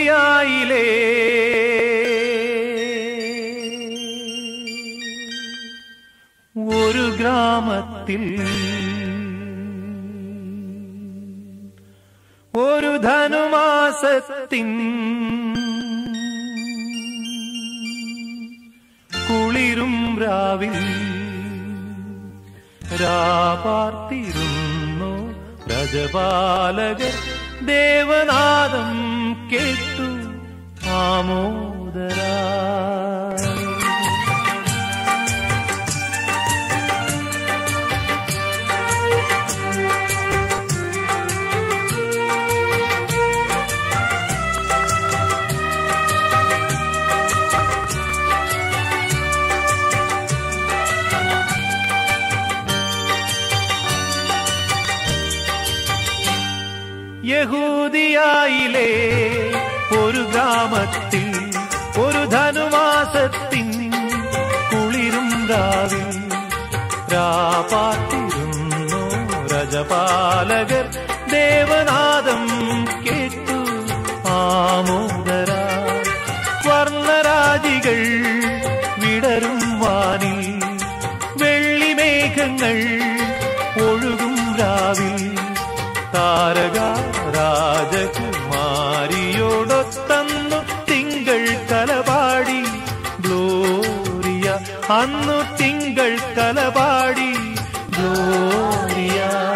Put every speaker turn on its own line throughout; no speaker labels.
യഹൂദിയായിലേ ഒരു ഗ്രാമത്തിൽ ഒരു ധനുമാസത്തിൻ കുളിരും രാവിൽ രാപാർത്തിരുന്നു രജപാലകർ ദേവനാദം കേട്ടു ആമോദരാ യഹൂദിയായിലെ ഒരു ഗ്രാമത്തിൽ ഒരു ധനുമാസത്തിൻ കുളിരും രാവിൽ രാപാത്തിരുന്നു രജപാലകർ ദേവനാദം കേട്ടു ആമോദര വർണ്ണരാജികൾ വിടരും വാനിൽ വെള്ളിമേഘങ്ങൾ ഒഴുകും രാവിൽ താരക രാജകുമാരിയോടൊത്തന്നു തിങ്കൾ കലപാടി ഗ്ലോറിയ അന്നു തിങ്കൾ കലപാടി ഗ്ലോറിയ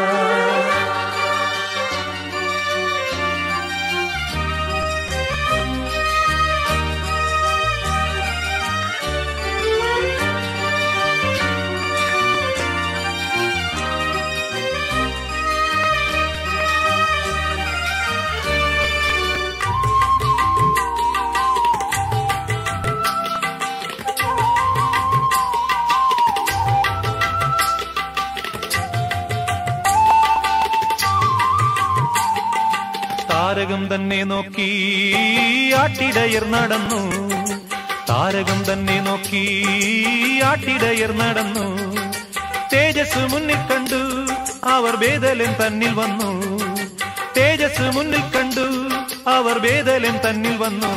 താരകം തന്നെ നോക്കി ആട്ടിടയർ നടന്നു താരകം തന്നെ നോക്കി ആട്ടിടയർ നടന്നു തേജസ് മുന്നിൽ കണ്ടു അവർ വേദലൻ തന്നിൽ വന്നു തേജസ് മുന്നിൽ കണ്ടു അവർ വേദലൻ തന്നിൽ വന്നു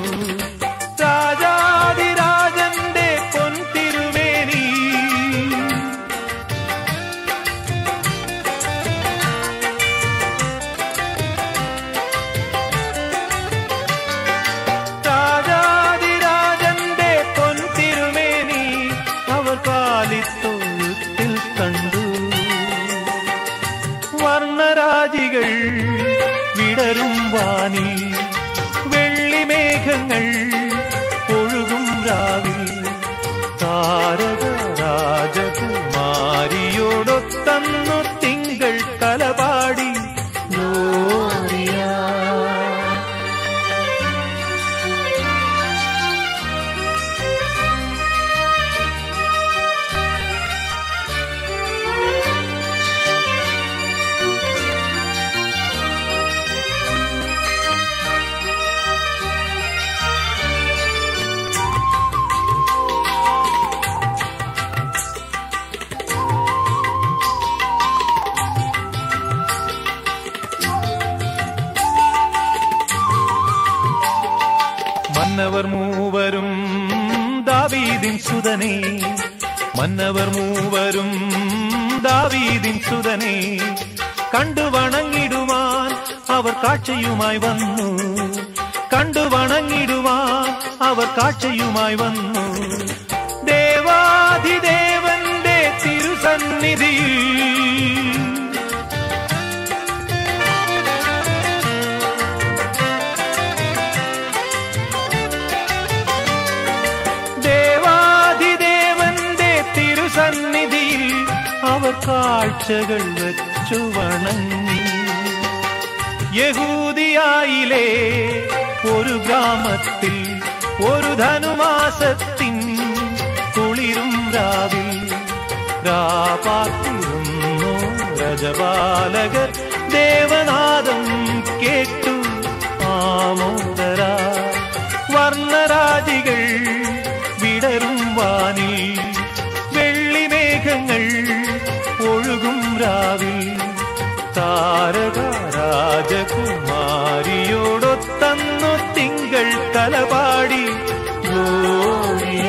രാജാതിരാജന്റെ പൊൻതിരുമേനി രാജാതിരാജന്റെ പൊൻതിരുമേനി അവർ കാലിത്തൊഴുത്തിൽ കണ്ടു വർണ്ണരാജികൾ വിടരും വാനി വെള്ളിമേഘങ്ങൾ ഒഴുകും രാവിൽ താരക രാജകുമാരിയോടൊത്തന്നു തിങ്കൾ കലപാടി ഗ്ലോറിയ മന്നവർ മൂവരും ദാവീദിൻ സുതനെ മന്നവർ മൂവരും ദാവീദിൻ സുതനെ കണ്ടു വണങ്ങിടുവാൻ അവർ കാഴ്ചയുമായി വന്നു കണ്ടു വണങ്ങിടുവാൻ അവർ കാഴ്ചയുമായി വന്നു ദേവാധിദേവന്റെ തിരുസന്നിധിയിൽ ദേവാധിദേവന്റെ തിരുസന്നിധിയിൽ അവർ കാഴ്ചകൾ വച്ചു വണങ്ങി യഹൂദിയായിലെ ഒരു ഗ്രാമത്തിൽ ഒരു ധനുമാസത്തിൻ കുളിരും രാവിൽ രാപാത്തിരുന്നു രജപാലകർ ദേവനാദം കേട്ടു ആമോദര വർണ്ണരാജികൾ വിടരും വാനിൽ വെള്ളിമേഘങ്ങൾ ഒഴുകും രാവിൽ താരക രാജകുമാരിയോടൊത്തന്നു തിങ്കൾ ഉജാല പാടി ഗ്ലോറിയ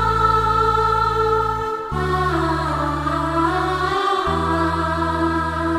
ആ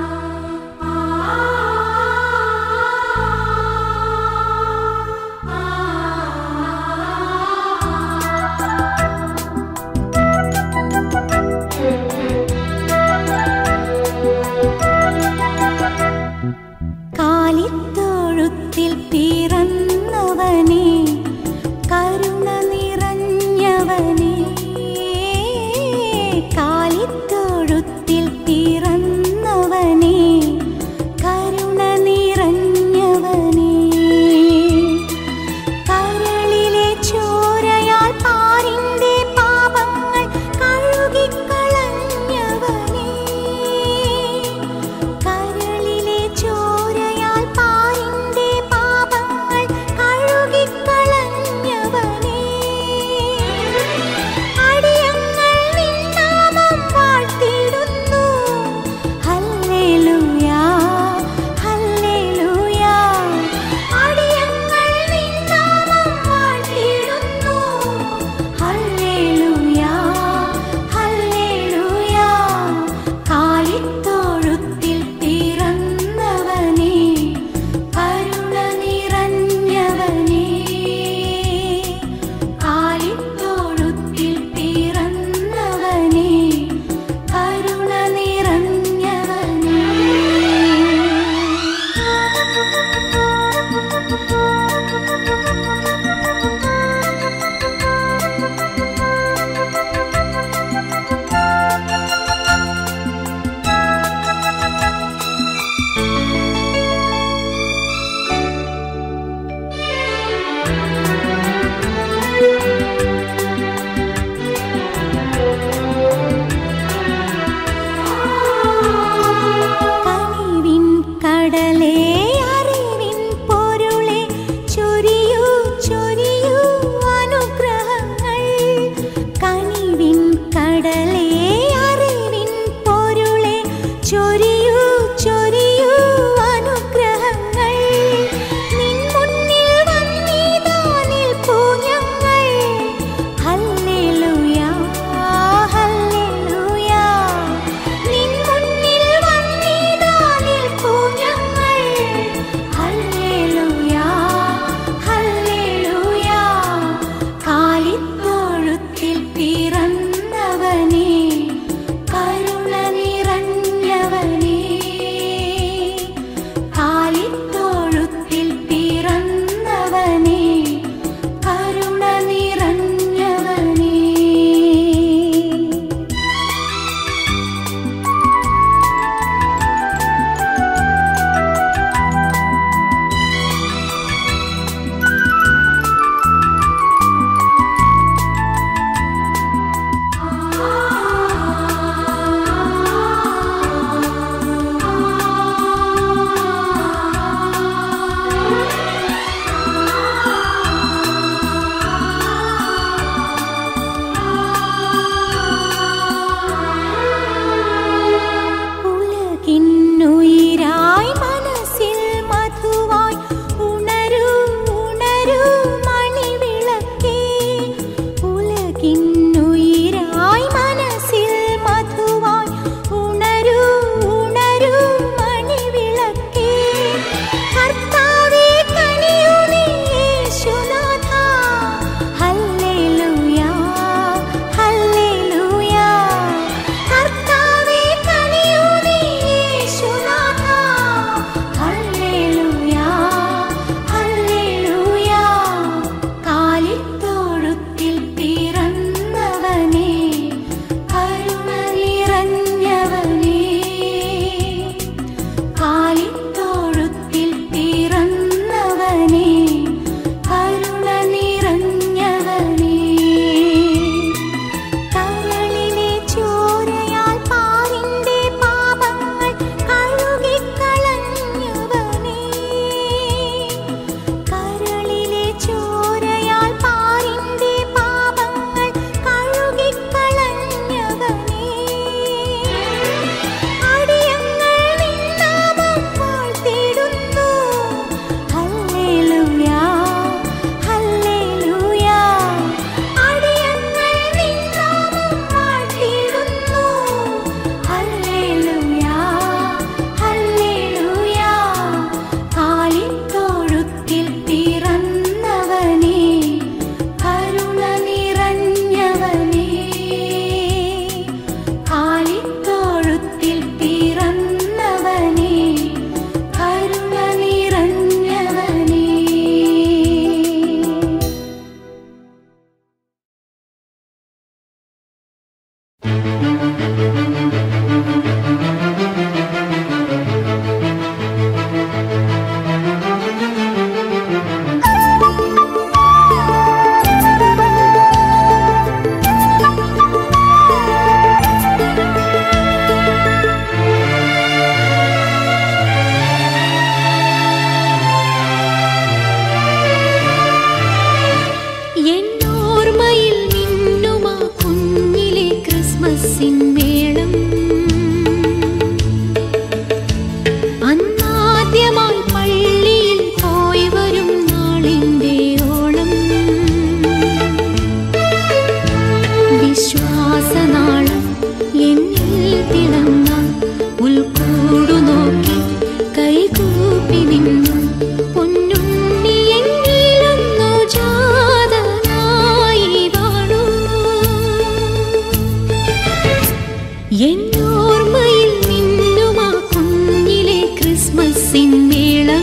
എന്നോർമ്മയിൽ മിന്നുമാ കുഞ്ഞിലെ ക്രിസ്മസിൻ മേളം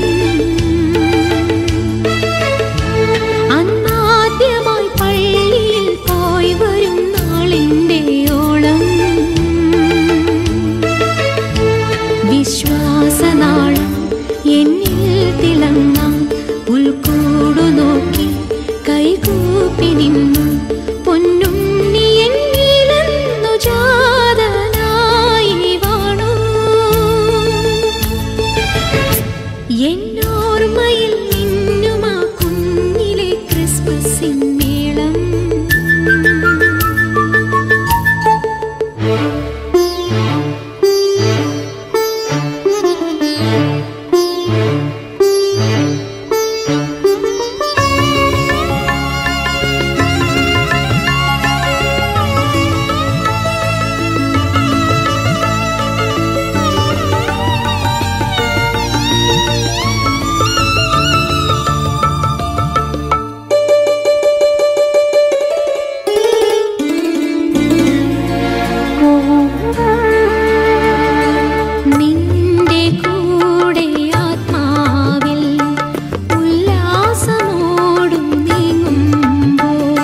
അന്നാദ്യമായി പള്ളിയിൽ പോയി വരും നാളിൻ്റെ ഓളം വിശ്വാസനാളം എന്നിൽ തിളങ്ങാൻ ഉൾക്കൂടു നോക്കി കൈകൂപ്പി നിന്നു പൊന്നുണ്ണി എന്നിലെന്നു ജാതനായി വാണു എന്നോർമ്മയിൽ നിന്നുമാ കുഞ്ഞിലെ ക്രിസ്മസിൻ മേളം നിന്റെ കൂടെ ആത്മാവിൽ ഉല്ലാസമോടും നീങ്ങുമ്പോൾ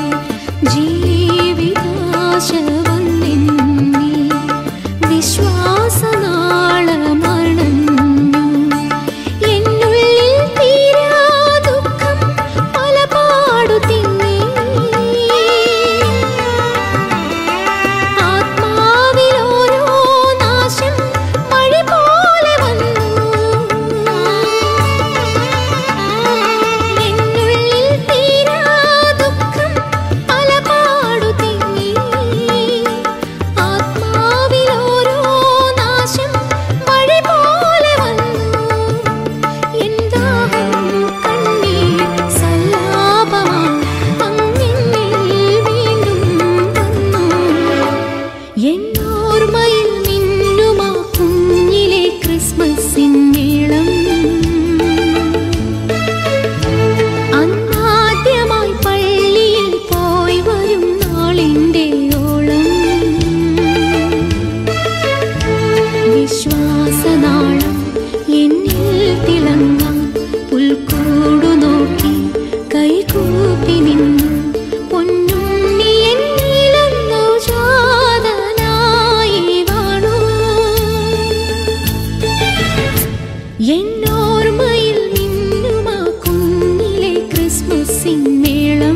ജീവിതാശ വന്നെന്നിൽ വിശ്വാസനാളമണഞ്ഞു എന്നുള്ളിൽ തീരാ ദുഃഖം പലപാടു തിങ്ങി ആത്മാവിലോരോ നാശം മഴ പോലെ വന്നു എന്നുള്ളിൽ തീരാ ദുഃഖം പലപാടു തിങ്ങി ആത്മാവിലോരോ നാശം മഴ പോലെ വന്നു എന്താകും കണ്ണീർ സല്ലാപമാ അങ്ങിന്നിൽ വീണ്ടും വന്നു എന്നോർമ്മയിൽ മിന്നുമാ കുഞ്ഞിലെ ക്രിസ്മസിൻ മേളം അന്നാദ്യമായി പള്ളിയിൽ പോയി വരും നാളിൻ്റെ ഓളം വിശ്വാസനാളം എന്നിൽ തിളങ്ങാൻ ഉൾക്കൂടു നോക്കി കൈകൂപ്പി നിന്നു പൊന്നുണ്ണി എന്നിലെന്നു ജാതനായി വാണു എന്നോർമ്മയിൽ നിന്നുമാ കുഞ്ഞിലെ ക്രിസ്മസിൻ മേളം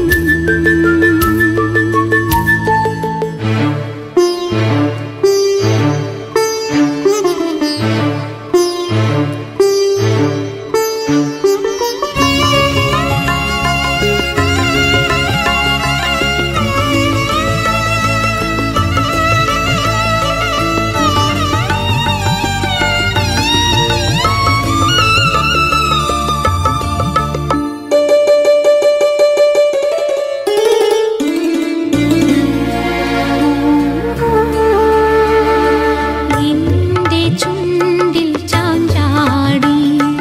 എന്റെ ചുണ്ടിൽ ചാഞ്ചാടി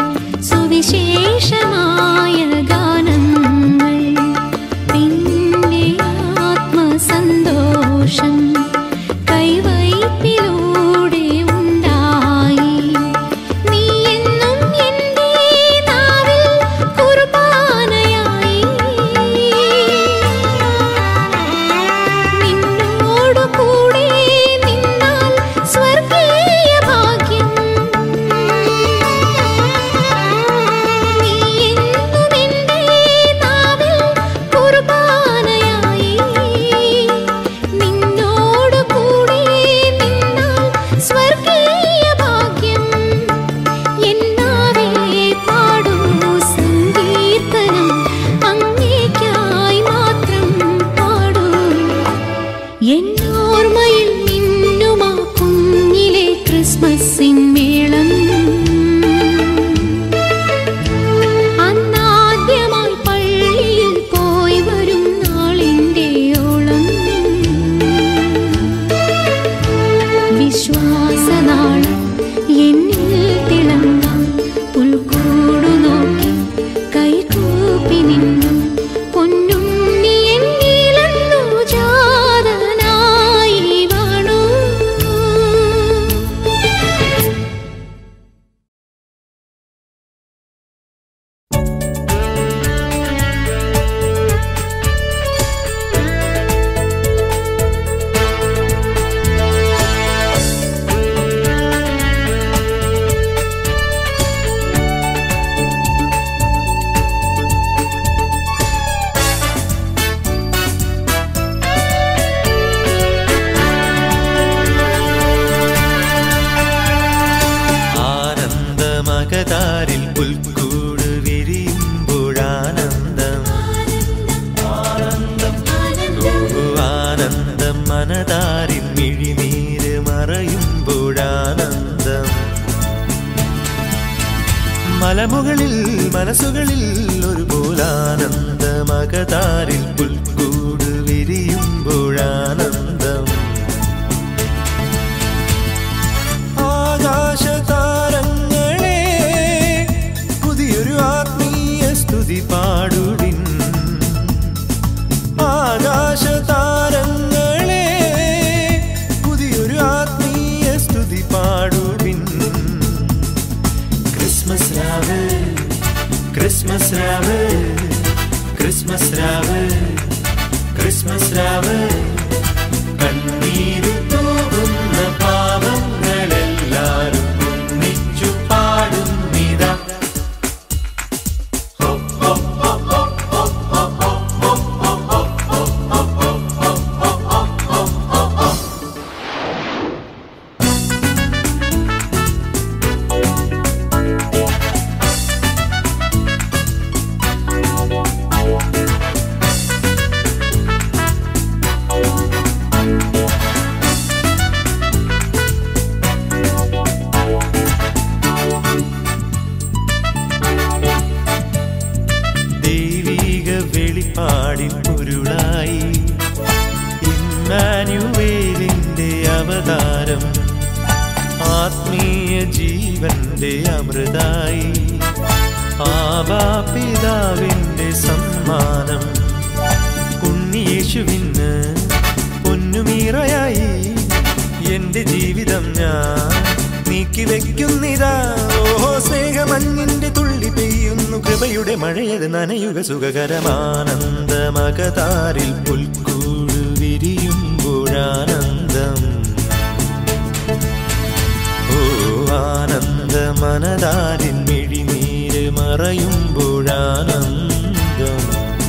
സുവിശേഷമായ ഗാനങ്ങൾ പിന്നെ ആത്മസന്തോഷം കൈവയ്പിലൂടെ ഉണ്ടായി നീ എന്നും എൻ്റെ നാവിൽ കുർബാനയായി നിന്നോടു കൂടെ നിന്നാൽ സ്വർഗീയ ഭാഗ്യം നീ എന്നും എൻ്റെ നാവിൽ കുർബാനയായി നിന്നോടു കൂടെ നിന്നാൽ സ്വർഗീയ ഭാഗ്യം എന്നാവേ പാടൂ സങ്കീർത്തനം അങ്ങേക്കായി മാത്രം പാടൂ എന്നോർമ്മയിൽ മിന്നുമാ കുഞ്ഞിലെ ക്രിസ്മസിൻ മേളം അന്നാദ്യമായി പള്ളിയിൽ പോയി വരും നാളിൻ്റെ ഓളം വിശ്വാസനാളം എന്നിൽ തിളങ്ങാൻ ഉൾക്കൂടു നോക്കി കൈകൂപ്പി നിന്നു പൊന്നുണ്ണി എന്നിലെന്നു ജാതനായി വാണു
പുൽക്കൂട് വിരിയുമ്പോഴാനന്ദം ഓ ആനന്ദം മനതാരിൻ മിഴിനീര് മറയുമ്പോഴാനന്ദം മലമുകളിൽ മനസ്സുകളിൽ ഒരു പോലാനന്ദമകതാരിൽ പുൽക്കൂട് വിരിയുമ്പോഴാനന്ദം ആകാശതാരങ്ങളെ പുതിയൊരു ആത്മീയ സ്തുതി പാടുവിൻ ആകാശതാരങ്ങളെ പുതിയൊരു ആത്മീയ സ്തുതി പാടുവിൻ ക്രിസ്മസ് രാവ് ക്രിസ്മസ് രാവ് ക്രിസ്മസ് രാവ് ക്രിസ്മസ് രാവ് കണ്ണീര് തൂകുന്ന പാവങ്ങളെല്ലാരും ഒന്നിച്ചു പാടുന്നിതാ ദൈവീക വെളിപ്പാടിൻ പൊരുളായി ഇമ്മാനുവേലിന്റെ അവതാരം ആത്മീയ ജീവന്റെ അമൃതായി ആബാപിതാവിന്റെ സമ്മാനം ഉണ്ണിയേശുവിന് പൊന്നുമീറയായി എന്റെ ജീവിതം ഞാൻ നീക്കി വെക്കുന്നിതാ ഓഹോ സ്നേഹമഞ്ഞിന്റെ തുള്ളി പെയ്യുന്നു കൃപയുടെ മഴയത് നനയുക സുഖകരമാനന്ദമകതാരിൽ പുൽക്കൂട് വിരിയുമ്പോഴാനന്ദം ഓ ആനന്ദ മനതാരിൻ മിഴിനീര് മറയുമ്പോഴാനന്ദം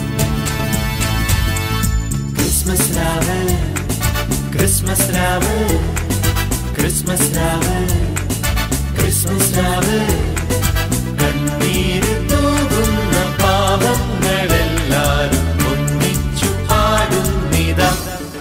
ക്രിസ്മസ് രാവ് ക്രിസ്മസ് രാവ് ക്രിസ്മസ് രാവ് ക്രിസ്മസ് രാവ് കണ്ണീര് തൂകുന്ന പാവങ്ങളെല്ലാരും ഒന്നിച്ചു പാടുന്നിതാ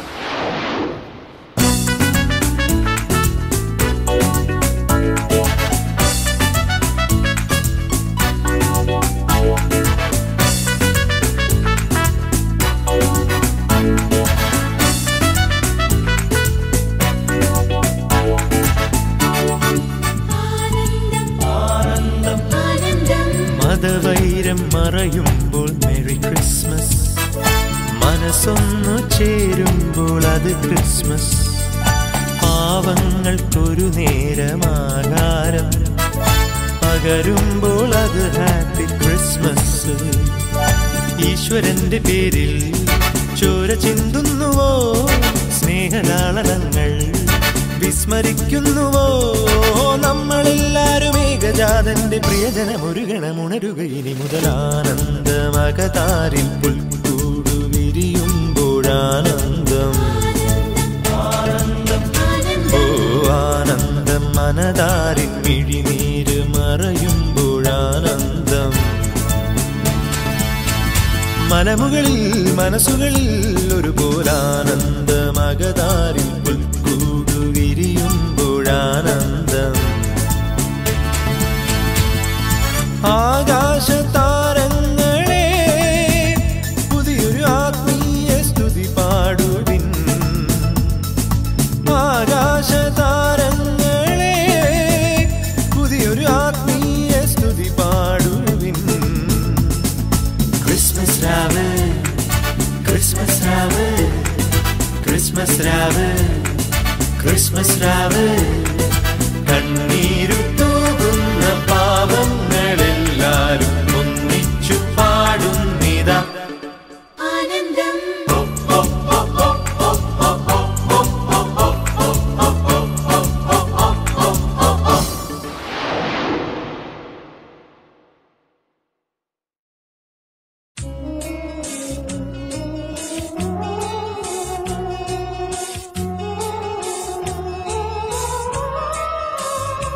മതവൈരം മറയുമ്പോൾ മെറി ക്രിസ്മസ് മനസ്സൊന്നു ചേരുമ്പോൾ അത് ക്രിസ്മസ് പാവങ്ങൾക്കൊരു നേരമാകാരം പകരുമ്പോൾ അത് ഹാപ്പി ക്രിസ്മസ് ഈശ്വരന്റെ പേരിൽ ചോര ചിന്തുന്നുവോ സ്നേഹലാളനങ്ങൾ വിസ്മരിക്കുന്നുവോ നമ്മളെല്ലാരും ഏകജാതന്റെ പ്രിയജനമൊരുകണമുണരുക ഇനി മുതലാനന്ദമകതാരിൽ പുൽക്കൂടു വിരിയുമ്പോഴാനന്ദം ഓ ആനന്ദം മനതാരിൻ മിഴിനീര് മറയുമ്പോഴാനന്ദം മനമുകളിൽ മനസ്സുകളിൽ ഒരു പോലാനന്ദമകതാരിൽ പുൽക്കൂടു വിരിയുമ്പോഴാനന്ദം ആകാശതാരങ്ങളെ പുതിയൊരു ആത്മീയ സ്തുതി പാടുവിൻ ആകാശതാരങ്ങളെ പുതിയൊരു ആത്മീയ സ്തുതി പാടുവിൻ ക്രിസ്മസ് രാവ് ക്രിസ്മസ് രാവ് ക്രിസ്മസ് രാവ് ക്രിസ്മസ് രാവ് കണ്ണീരു തൂകുന്ന പാവങ്ങളെല്ലാരും ഒന്നിച്ചു പാടുന്നിതാ
ആനന്ദം
Thank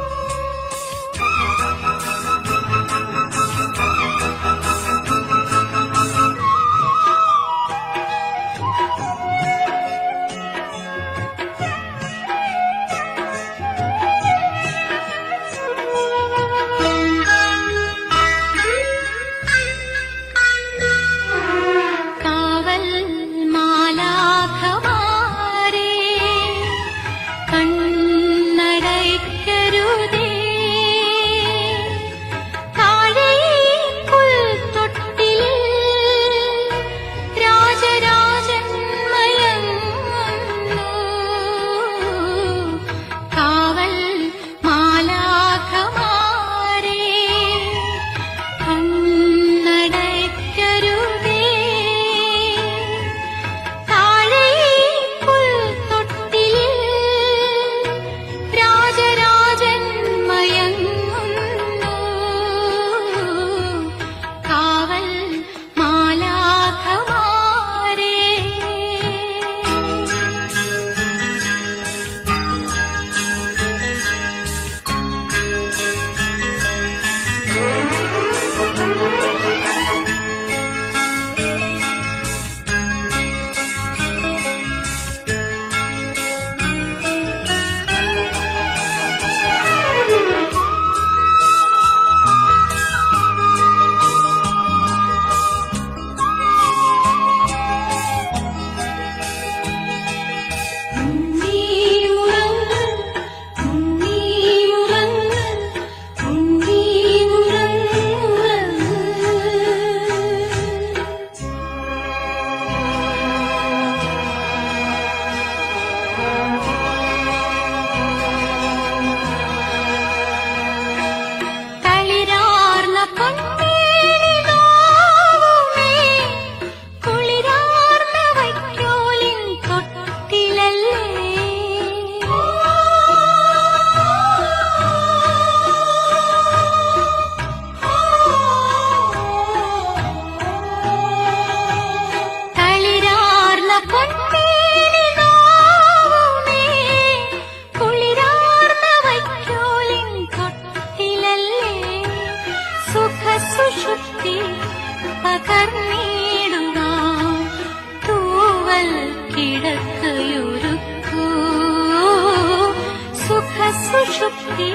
സുഷുപ്തി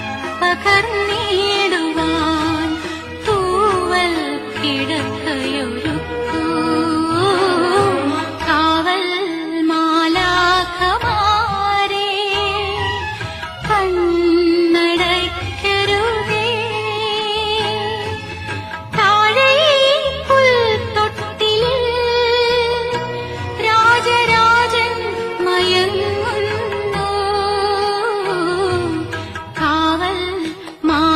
പകർന്നിടുവാൻ തൂവൽ കിടക്കയൊരുക്കൂ കാവൽ മാലാഖമാരേ കണ്ണടയ്ക്കരുതേ താഴെ പുൽത്തൊട്ടിൽ രാജരാജൻ മയങ്ങുന്നു കാവൽ മാ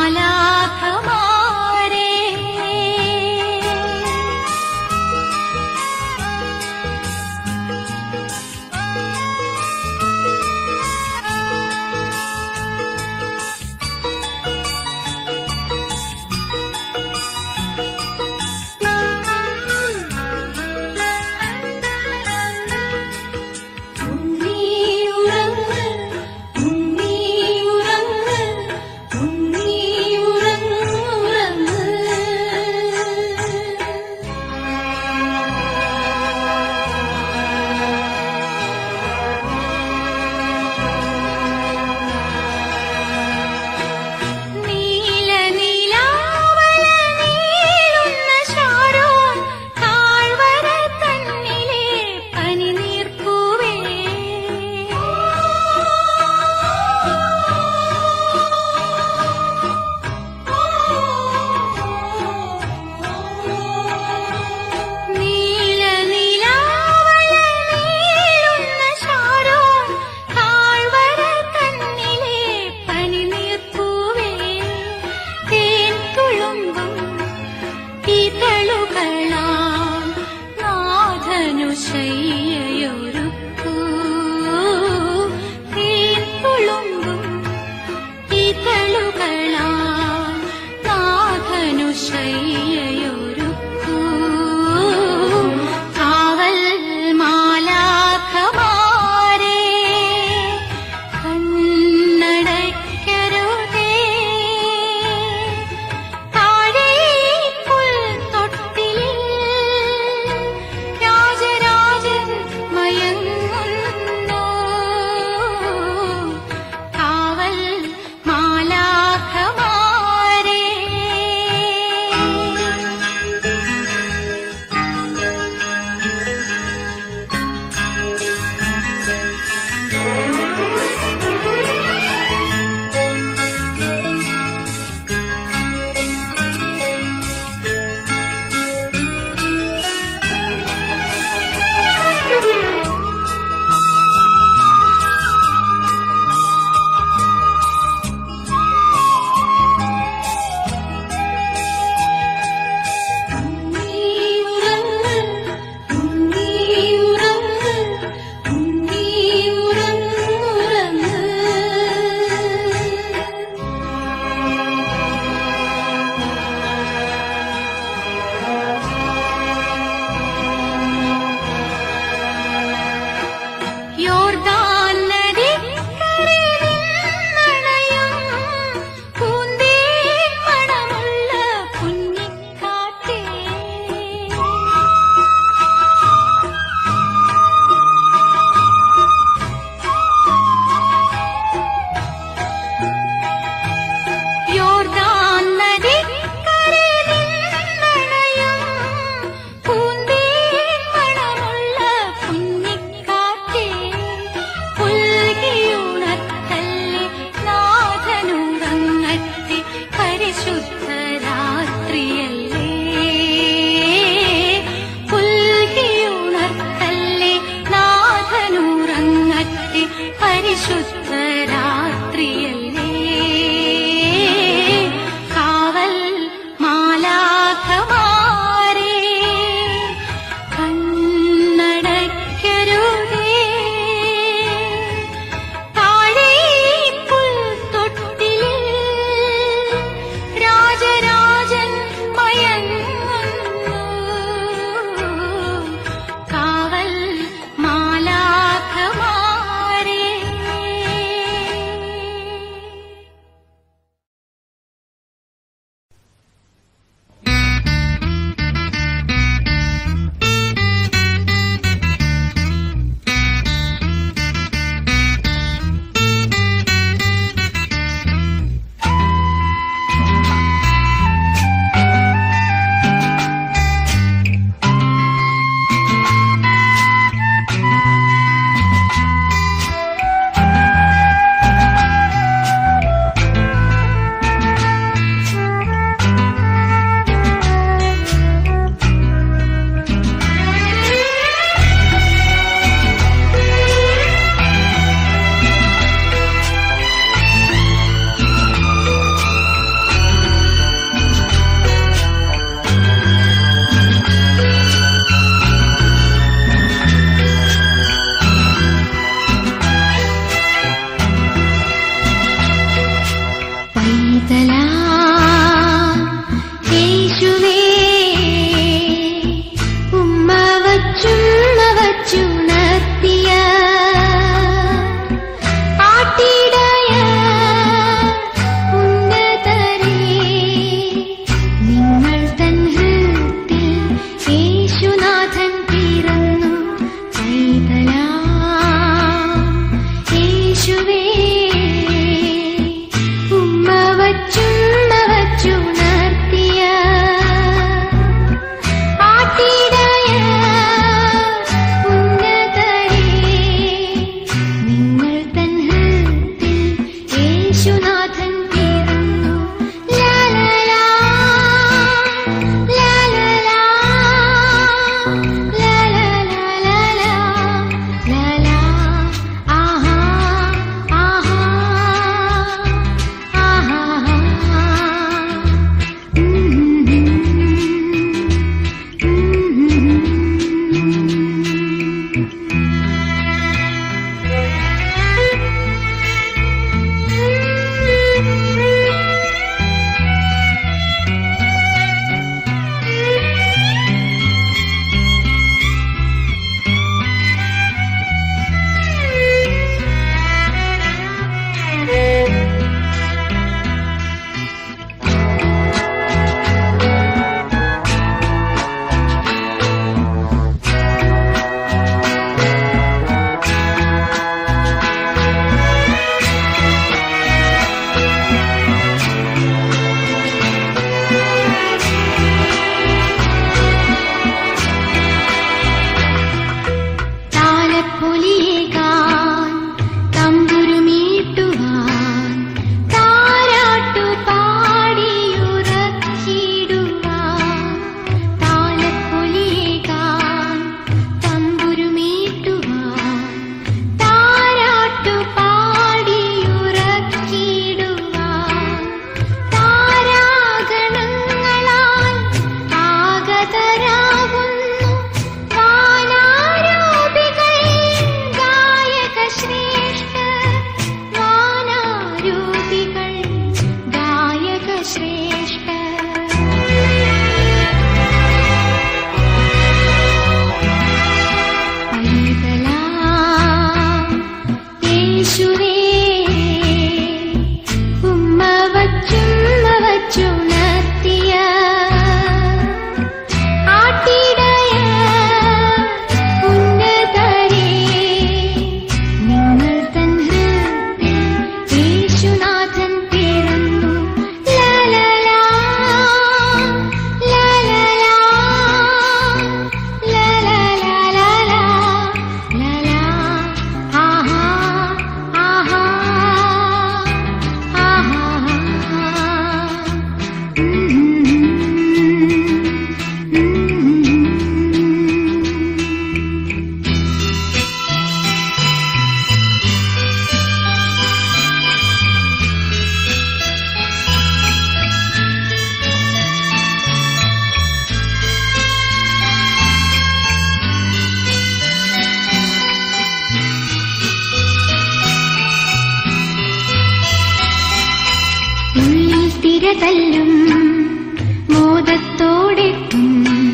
ഉള്ളിൽ തിരതല്ലും മോദത്തോടെത്തും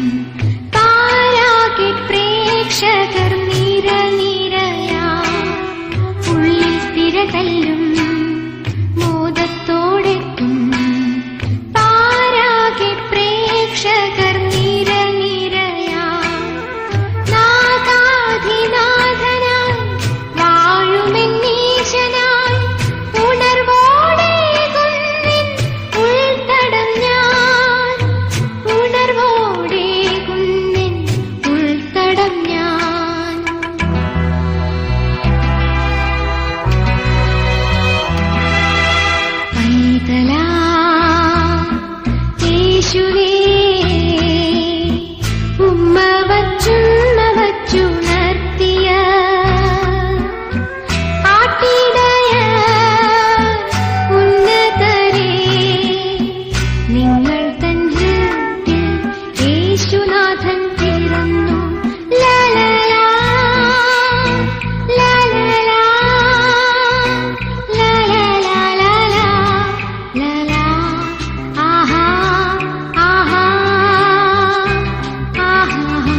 താരാകെ പ്രേക്ഷകർ നിര നിരയാ ഉള്ളിൽ തിരതല്ലും മോദത്തോടെത്തും താരാകെ പ്രേക്ഷകർ നിര നിരയാ നാഗാധിനാഥനായി വാഴുമെന്നീശനായി ഉണർവോടെ കുന്നിൻ ഉൾത്തടം ഞാൻ ഉണർവോടെ കുന്നിൻ ഉൾത്തടം ഞാൻ പൈതലാ യേശുവേ ഉമ്മ വച്ചുമ്മ വച്ചുണർത്തിയ ആട്ടിടയ ഉന്നതരേ നിങ്ങൾ തൻ ഹൃത്തിൽ യേശുനാഥൻ പിറന്നു ലലലാ ലലലാ ലലലാ ലലാ ലലാ ആഹാ ആഹാ ആഹാ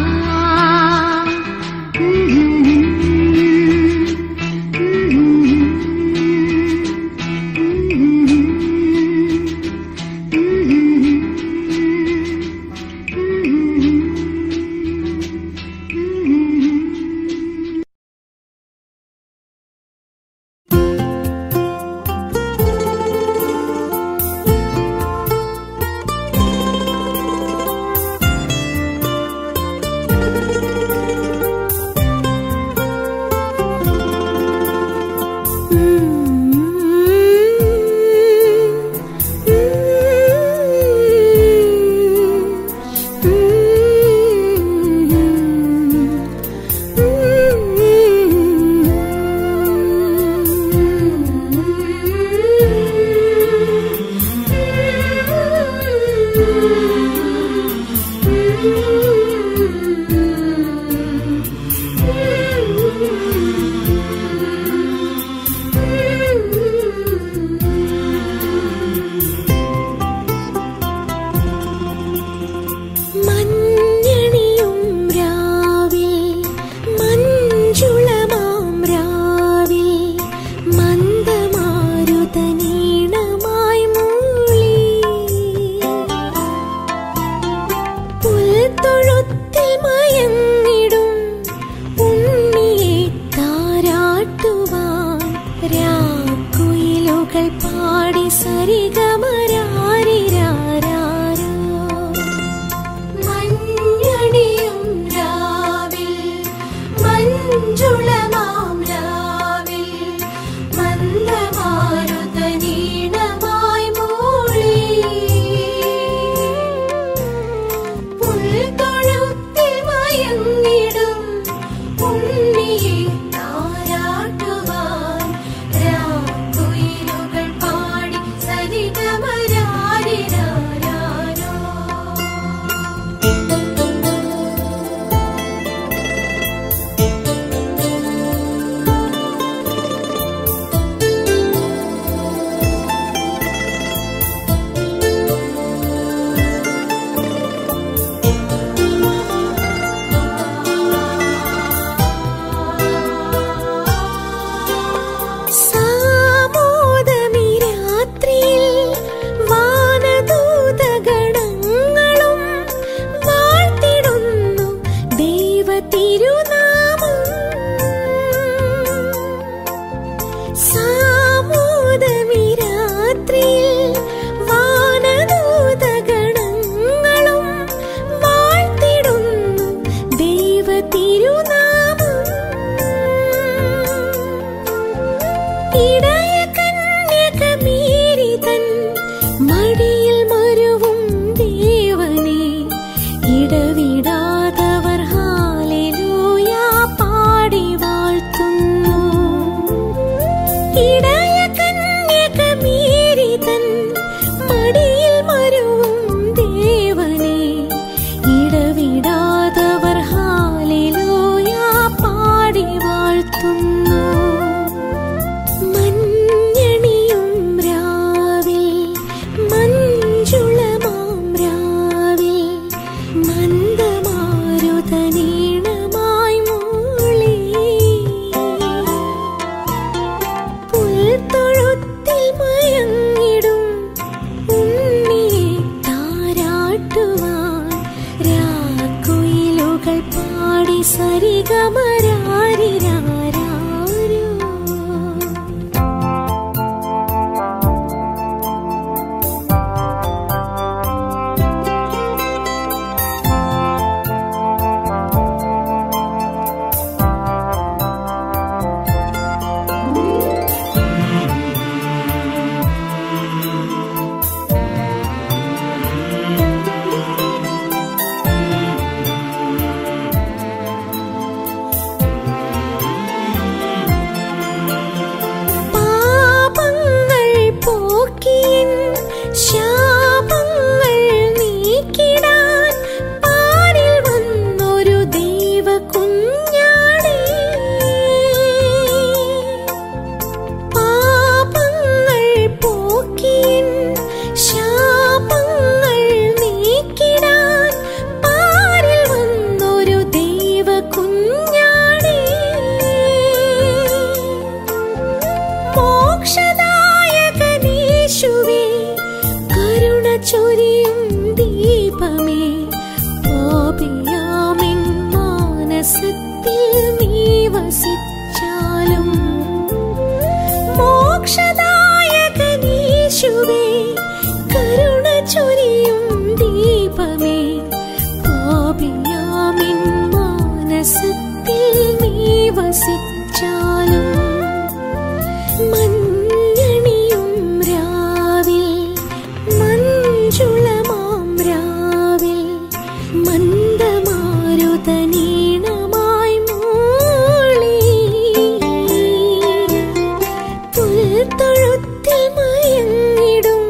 മഞ്ഞണിയും രാവിൽ മഞ്ജുളമാം രാവിൽ മന്ദമാരുതനീണമായി മൂളി പുൽത്തൊഴുത്തിൽ മയങ്ങിടും ഉണ്ണിയെ താരാട്ടുവാൻ രാക്കുയിലുകൾ പാടി സരിഗമരാരിരാരോ മഞ്ഞണിയും രാവിൽ മഞ്ജുളമാം രാവിൽ മന്ദമാരുതനീണമായി മൂളി പുൽത്തൊഴുത്തിൽ മയങ്ങിടും ഉണ്ണിയെ താരാട്ടുവാൻ രാക്കുയിലുകൾ പാടി സരിഗമരാരിരാരാ യേശുവേ കരുണ ചൊരിയും ദീപമേ പാപിയാമിൻ മാനസത്തിൽ നീ വസിച്ചാലും മഞ്ഞണിയും രാവിൽ മഞ്ജുളമാം രാവിൽ മന്ദമാരുതനീണമായി മൂളി പുൽത്തൊഴുത്തിൽ മയങ്ങിടും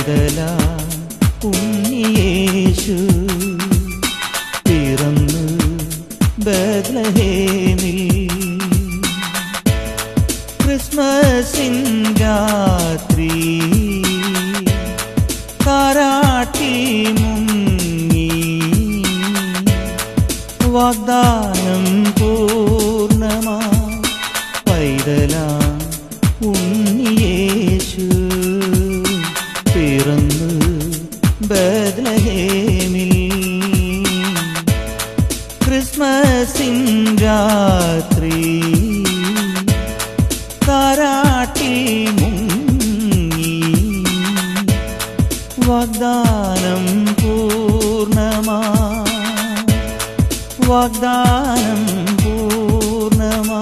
പൈതല ഉണ്ണിയേശു പിറന്നു ബദ്ലഹേമിൽ ക്രിസ്മസിൻ രാത്രി കാരാട്ടി മുങ്ങി വാഗ്ദാനം പൂർണ്ണമാ പൈതല ഉണ്ണിയേശു പിറന്നു ബദ്ലഹേമിൽ ക്രിസ്മസിൻ രാത്രി താരാട്ടി മുങ്ങി വാഗ്ദാനം പൂർണ്ണമാ വാഗ്ദാനം പൂർണ്ണമാ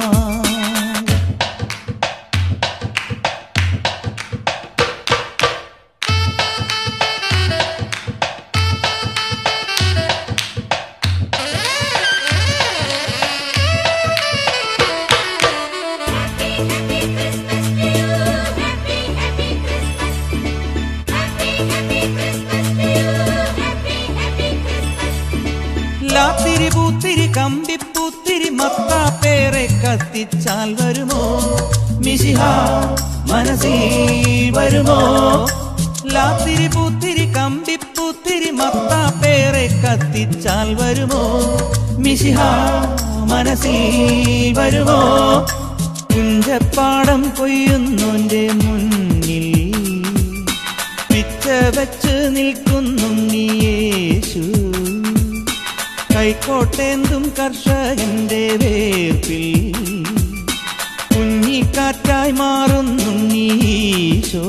ലാത്തിരി പൂത്തിരി കമ്പിപ്പൂത്തിരി മത്താപ്പേറെ കത്തിച്ചാൽ വരുമോ മിശിഹ മനസ്സിൽ വരുമോ ലാത്തിരി പൂത്തിരി കമ്പിപ്പൂത്തിരി മത്താപ്പേറെ കത്തിച്ചാൽ വരുമോ മിശിഹ മനസ്സിൽ വരുമോ കുഞ്ചപ്പാടം കൊയ്യുന്നോന്റെ മുന്നിൽ പിച്ച വെച്ച് നിൽക്കുന്നു നീയേശു കൈക്കോട്ടേന്തും കർഷകന്റെ വേർപ്പിൽ കുഞ്ഞിക്കാറ്റായി മാറുന്നു നീശോ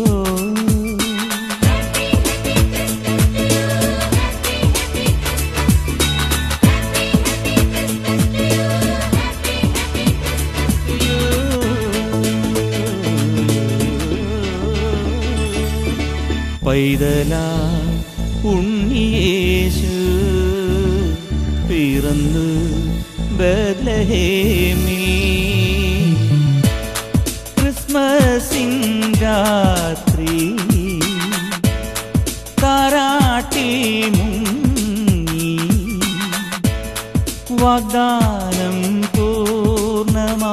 പൈതല ഉണ്ണിയേശു പിറന്നു ബദ്ലഹേമിൽ ക്രിസ്മസിൻ രാത്രി താരാട്ടി മുങ്ങി വാഗ്ദാനം പൂർണ്ണമാ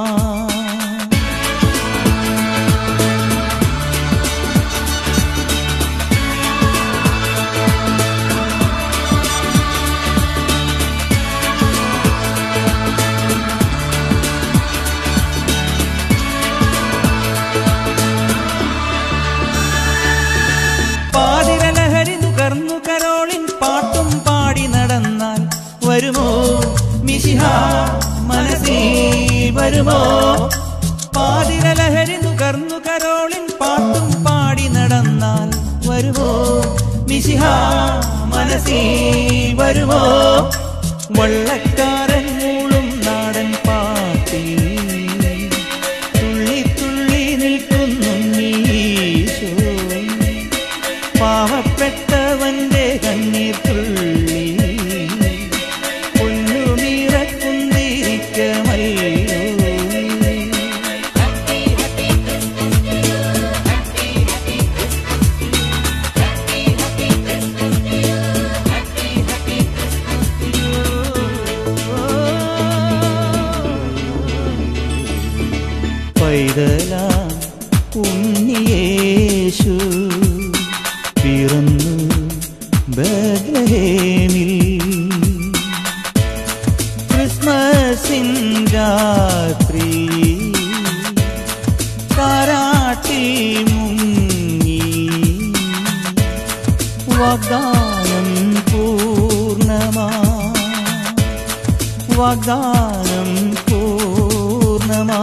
പാതിരലഹരി നുകർന്നു കരോളിൻ പാട്ടും പാടി നടന്നാൽ വരുമോ മിശിഹ മനസ്സിൽ വരുമോ പാതിരലഹരി നുകർന്നു കരോളിൻ പാട്ടും പാടി നടന്നാൽ വരുമോ മിശിഹ മനസ്സിൽ വരുമോ വള്ളക്കാരൻ മൂളും നാടൻ പാട്ടിൽ തുള്ളി തുള്ളി നിൽക്കുന്നു നീശോ പാവപ്പെട്ടവന്റെ കണ്ണീർ തുള്ളി പൊന്നുനീറക്കുന്തിരിക്കമല്ലോ പൈതല ഉണ്ണിയേശു പിറന്നു ബദ്ലഹേമിൽ ക്രിസ്മസിൻ രാത്രി താരാട്ടി മുങ്ങി വാഗ്ദാനം പൂർണ്ണമാ വാഗ്ദാനം പൂർണ്ണമാ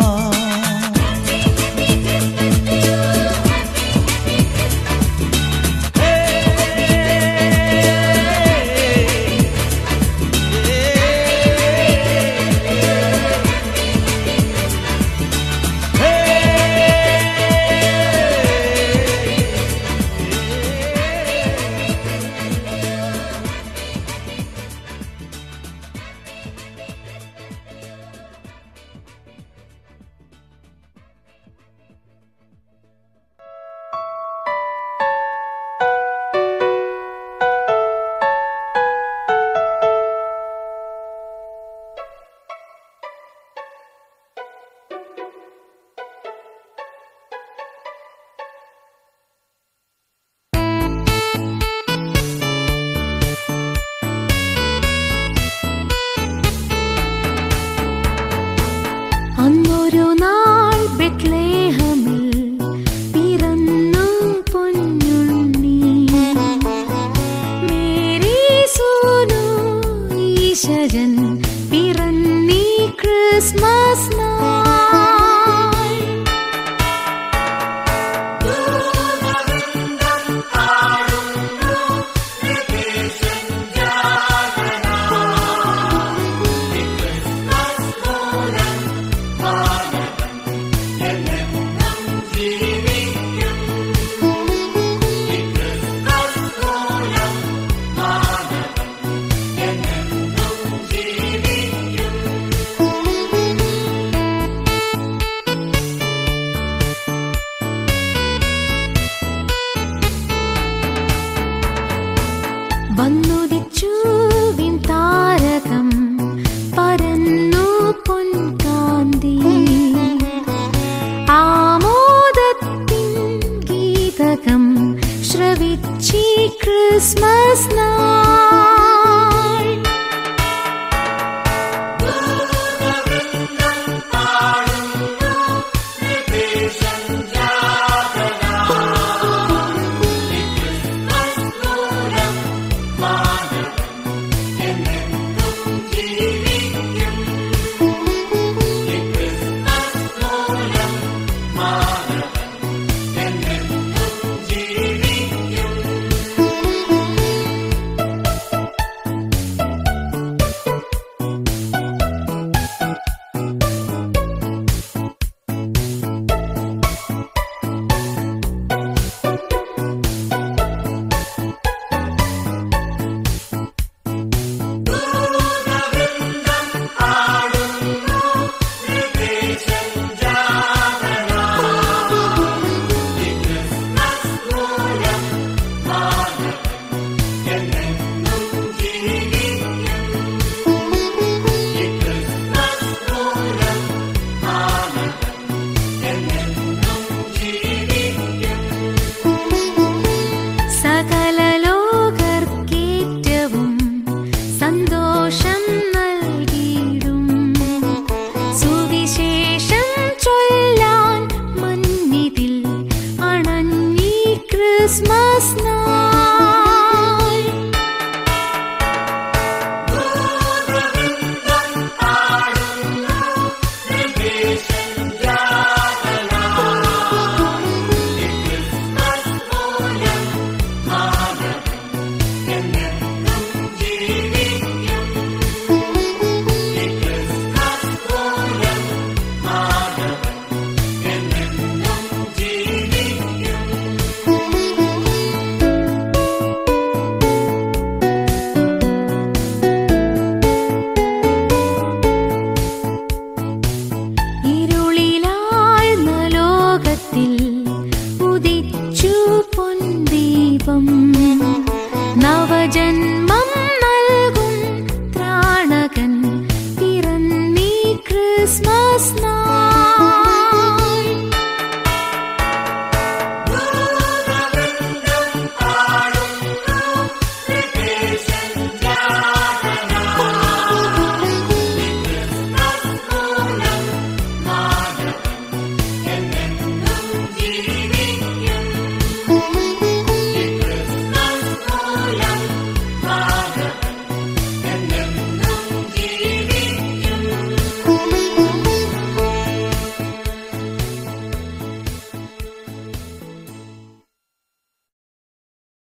ക്രിസ്മസ് നാൾ സകല ലോകർക്കേറ്റവും സന്തോഷം നൽകിയിടും സുവിശേഷം ചൊല്ലാൻ മന്നിതിൽ അണഞ്ഞി ക്രിസ്മസ്